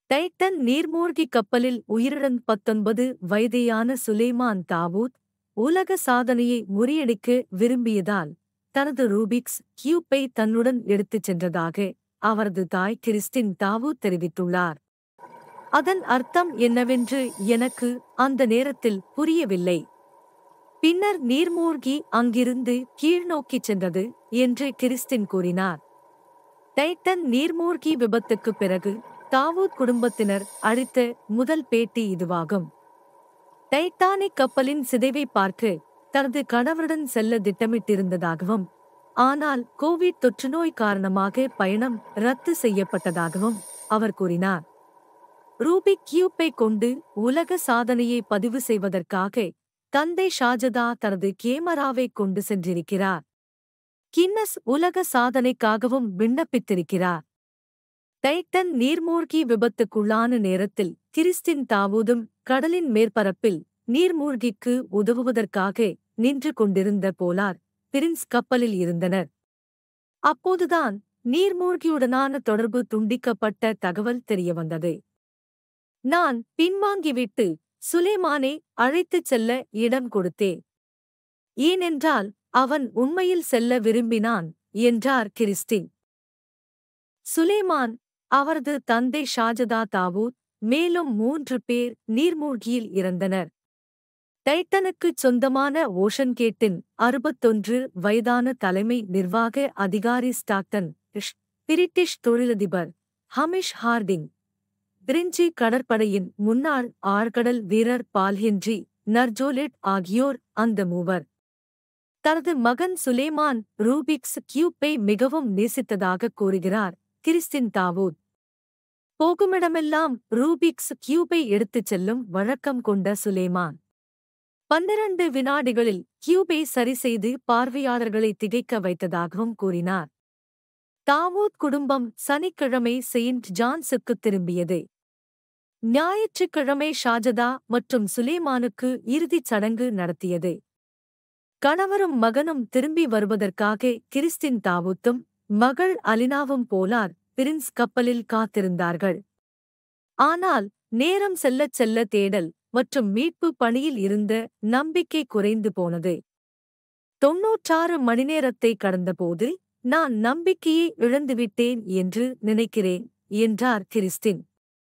Titan நீர்மூழ்கி கப்பலில் உயிரிழந்த பத்தொன்பது வயதேயான சுலைமான் தாவூத் உலக சாதனையை முறியடிக்க விரும்பியதால் தனது ரூபிக்ஸ் கியூப்பை தன்னுடன் எடுத்துச் சென்றதாக அவரது தாய் கிறிஸ்டின் தாவூத் தெரிவித்துள்ளார் அதன் அர்த்தம் என்னவென்று எனக்கு அந்த நேரத்தில் புரியவில்லை பின்னர் நீர்மூழ்கி அங்கிருந்து கீழ்நோக்கிச் சென்றது என்று கிறிஸ்டின் கூறினார் டைட்டன் நீர்மூழ்கி விபத்துக்குப் பிறகு தாவூத் குடும்பத்தினர் அளித்த முதல் பேட்டி இதுவாகும் டைட்டானிக் கப்பலின் சிதைவை பார்க்க தனது கணவருடன் செல்ல திட்டமிட்டிருந்ததாகவும் ஆனால் கோவிட் தொற்றுநோய் காரணமாக பயணம் ரத்து செய்யப்பட்டதாகவும் அவர் கூறினார் ரூபிக் கியூப்பை கொண்டு உலக சாதனையை பதிவு செய்வதற்காக தந்தை ஷாஜதா தனது கேமராவை கொண்டு சென்றிருக்கிறார் கின்னஸ் உலக சாதனைக்காகவும் விண்ணப்பித்திருக்கிறார் டைட்டன் நீர்மூழ்கி விபத்துக்குள்ளான நேரத்தில் கிறிஸ்டின் தாவூதும் கடலின் மேற்பரப்பில் நீர்மூழ்கிக்கு உதவுவதற்காக நின்று கொண்டிருந்த போலார் பிரின்ஸ் கப்பலில் இருந்தனர் அப்போதுதான் நீர்மூழ்கியுடனான தொடர்பு துண்டிக்கப்பட்ட தகவல் தெரியவந்தது நான் பின்வாங்கிவிட்டு சுலேமானை அழைத்துச் செல்ல இடம் கொடுத்தேன் ஏனென்றால் அவன் உண்மையில் செல்ல விரும்பினான் என்றார் கிறிஸ்டின் சுலேமான் அவரது தந்தை ஷாஜதா தாவூத் மேலும் மூன்று பேர் நீர்மூழ்கியில் இறந்தனர் டைட்டனுக்குச் சொந்தமான ஓஷன் கேட்டின் அறுபத்தொன்று வயதான தலைமை நிர்வாக அதிகாரி ஸ்டாக்டன் பிரிட்டிஷ் தொழிலதிபர் ஹமிஷ் ஹார்டிங் பிரிஞ்சி கடற்படையின் முன்னாள் ஆழ்கடல் வீரர் பால்ஹென்றி நர்ஜோலிட் ஆகியோர் அந்த மூவர் தனது மகன் சுலேமான் ரூபிக்ஸ் கியூப்பை மிகவும் நேசித்ததாக கூறுகிறார் கிறிஸ்டின் தாவூத் போகுமிடமெல்லாம் ரூபிக்ஸ் கியூபை எடுத்துச் செல்லும் வழக்கம் கொண்ட சுலேமான் பன்னிரண்டு வினாடிகளில் கியூபை சரிசெய்து பார்வையாளர்களை திகைக்க வைத்ததாகவும் கூறினார் தாவூத் குடும்பம் சனிக்கிழமை செயின்ட் ஜான்ஸுக்கு திரும்பியது ஞாயிற்றுக்கிழமை ஷாஜதா மற்றும் சுலேமானுக்கு இறுதிச் சடங்கு நடத்தியது கணவரும் மகனும் திரும்பி வருவதற்காக கிறிஸ்டின் தாவூத்தும் மகள் அலினாவும் போலார் பிரின்ஸ் கப்பலில் காத்திருந்தார்கள் ஆனால் நேரம் செல்லச் செல்ல தேடல் மற்றும் மீட்பு பணியில் இருந்த நம்பிக்கை குறைந்து போனது தொன்னூற்றாறு மணிநேரத்தை கடந்தபோது நான் நம்பிக்கையை இழந்துவிட்டேன் என்று நினைக்கிறேன் என்றார் கிறிஸ்டின்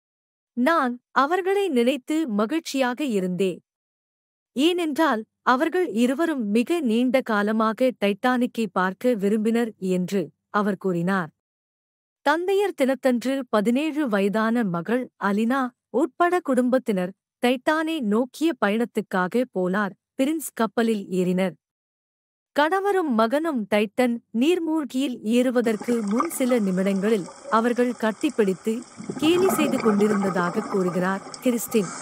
நான் அவர்களை நினைத்து மகிழ்ச்சியாக இருந்தேன் ஏனென்றால் அவர்கள் இருவரும் மிக நீண்ட காலமாக டைட்டானிக்கை பார்க்க விரும்பினர் என்று அவர் கூறினார் தந்தையர் தினத்தன்று பதினேழு வயதான மகள் அலினா உட்பட குடும்பத்தினர் டைட்டானை நோக்கிய பயணத்துக்காக போலார் பிரின்ஸ் கப்பலில் ஏறினர் கணவரும் மகனும் டைட்டன் நீர்மூழ்கியில் ஏறுவதற்கு முன் சில நிமிடங்களில் அவர்கள் கட்டிப்பிடித்து கேலி செய்து கொண்டிருந்ததாக கூறுகிறார் கிறிஸ்டின்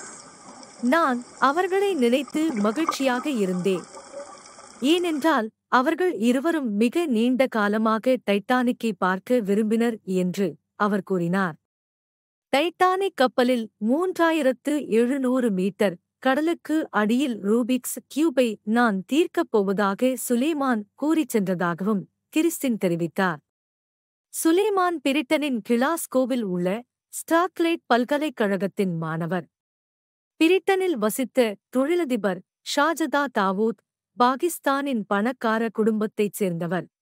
நான் அவர்களை நினைத்து மகிழ்ச்சியாக இருந்தேன் ஏனென்றால் அவர்கள் இருவரும் மிக நீண்ட காலமாக டைட்டானிக்கை பார்க்க விரும்பினர் என்று அவர் கூறினார் டைட்டானிக் கப்பலில் மூன்றாயிரத்து எழுநூறு மீட்டர் கடலுக்கு அடியில் ரூபிக்ஸ் கியூபை நான் தீர்க்கப் போவதாக சுலேமான் கூறிச் சென்றதாகவும் கிறிஸ்டின் தெரிவித்தார் சுலேமான் பிரிட்டனின் கிளாஸ்கோவில் உள்ள ஸ்டாக்லைட் பல்கலைக்கழகத்தின் மாணவர் பிரிட்டனில் வசித்த தொழிலதிபர் ஷாஜதா தாவூத் பாகிஸ்தானின் பணக்கார குடும்பத்தைச் சேர்ந்தவர்